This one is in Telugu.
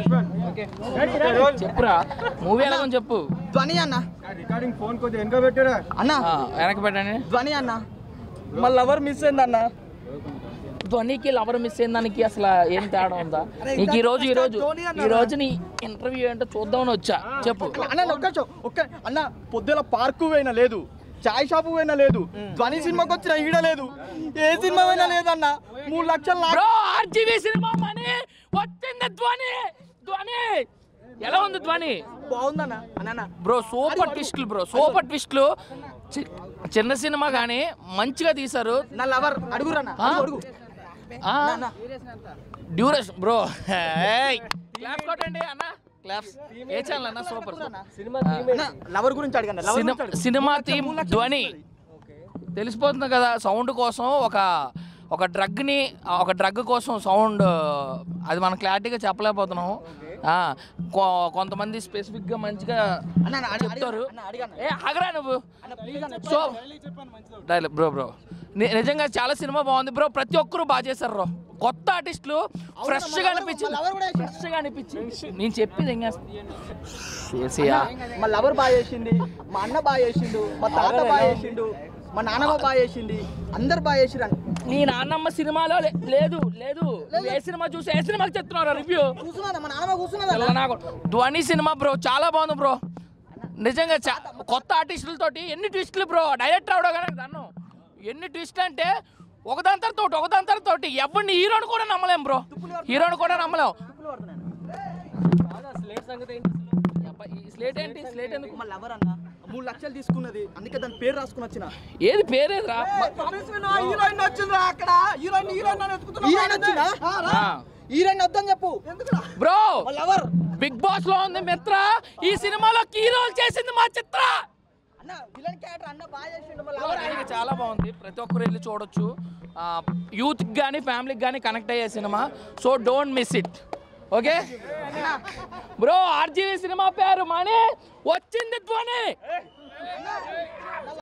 చెప్పురా మూవీ ఎలా ఉంది చెప్పు ధ్వని అన్న రికార్డింగ్ ఫోన్ కొద్దిగా వెనక పెట్టారా అన్న ఆ, వెనక్కి పెట్టండి ధ్వని అన్న మళ్ళీ ఎవరు మిస్ అయింది అన్న ధ్వనికి లవర్ మిస్ అయిన దానికి అసలు ఏం తేడా ఉందా నీకు ఈ రోజు ఈ రోజు ఈ రోజు నీ ఇంటర్వ్యూ ఏంటో చూద్దామని వచ్చా చెప్పు అన్న ఒక్క నిమిషం, ఒక్క అన్న పొద్దుల పార్కు పోయినా లేదు చాయ్ షాపు పోయినా లేదు ధ్వని సినిమాకి వచ్చిన ఈడ లేదు ఏ సినిమా పోయినా లేదన్న మూడు లక్షలు నాకు బ్రో ఆర్జీవీ సినిమా మనీ వచ్చింది ధ్వని ధ్వని ఎలా ఉంది ధ్వని బాగుందన్న అన్న బ్రో సూపర్ ట్విస్ట్లు బ్రో సూపర్ ట్విస్ట్లు చి- చిన్న సినిమా కానీ మంచిగా తీశారు నా లవర్ అడుగురన్న ఆ? అడుగు డ్యూరేషన్ బ్రో క్లాప్స్ కొట్టండి అన్న క్లాప్స్ ఏ ఛానల్ అన్న సూపర్ లవర్ గురించి అడగండి లవర్ గురించి అడగండి. సినిమా థీమ్ ధ్వని తెలిసిపోతుంది కదా సౌండ్ కోసం ఒక ఒక డ్రగ్ని ఒక డ్రగ్ కోసం సౌండ్ అది మనం క్లారిటీగా చెప్పలేకపోతున్నాం ఆ, కొ- కొంతమంది స్పెసిఫిక్గా మంచిగా అన్న, అన్న, అడగ- చెప్తారు అన్న, అడగన్న. ఏ ఆగరా నువ్వు అన్న, ప్లీజ్ అన్న, సో డైలాగ్ బ్రో బ్రో ని- నిజంగా చాలా సినిమా బాగుంది బ్రో ప్రతి ఒక్కరు బాగా చేశారు బ్రో కొత్త ఆర్టిస్టులు ఫ్రెష్ గా అనిపించింది మా లవర్ కూడా వేసిండు. ఫ్రెష్ గా అనిపించింది నేను చెప్పింది ఏం చేసియా మా లవర్ బాగా చేసింది మా అన్న బాగా చేసిండు మా తాత బాగా చేసిండు మా నాన్నమ్మ బాగా చేసింది అందరు బాగా చేసిరు నీ నాన్నమ్మ సినిమాలో లే- లేదు లేదు నువ్వు ఏ సినిమా చూసి ఏ సినిమాకి చెప్తున్నారా రివ్యూ కూర్చున్నదా మా నాన్నమ్మ కూర్చున్నదా నాకు ధ్వని సినిమా బ్రో చాలా బాగుంది బ్రో నిజంగా చా- కొత్త ఆర్టిస్టులతోటి ఎన్ని ట్విస్టులు బ్రో డైరెక్టర్ అవడం కానీ దాన్ని ఎన్ని ట్విస్ట్లు అంటే ఒకదాని తర్వాత ఒకటి ఒకదాని తర్వాత ఒకటి ఎవరిని హీరోని కూడా నమ్మలేం బ్రో హీరోని కూడా నమ్మలేం అబ్బా, ఈ స్లేట్ ఏంటి స్లేట్ ఎందుకు మా లవర్ అన్న మూడు లక్షలు తీసుకున్నది అందుకే దాని పేరు రాసుకుని వచ్చిన ఏది పేరేదిరా హీరోయిన్ వచ్చిందా అక్కడ హీరోయిన్ హీరోయిన్ హీరోయిన్ వచ్చిందా ఆ. హీరోయిన్ వద్దని చెప్పు బ్రో మా లవర్ బిగ్ బాస్ లో ఉంది మిత్ర ఈ సినిమాలో హీరోలు చేసింది మా చిత్ర అన్న విలన్ క్యారెక్టర్ అన్న బాగా చేసిండు మా బ్రో, లవర్ నిజంగా చాలా బాగుంది ప్రతి ఒక్కరు వెళ్ళి చూడొచ్చు యూత్కి కానీ ఫ్యామిలీకి కానీ కనెక్ట్ అయ్యే సినిమా so don't miss it okay bro RGV సినిమా పేరు మనీ వచ్చింది ధ్వని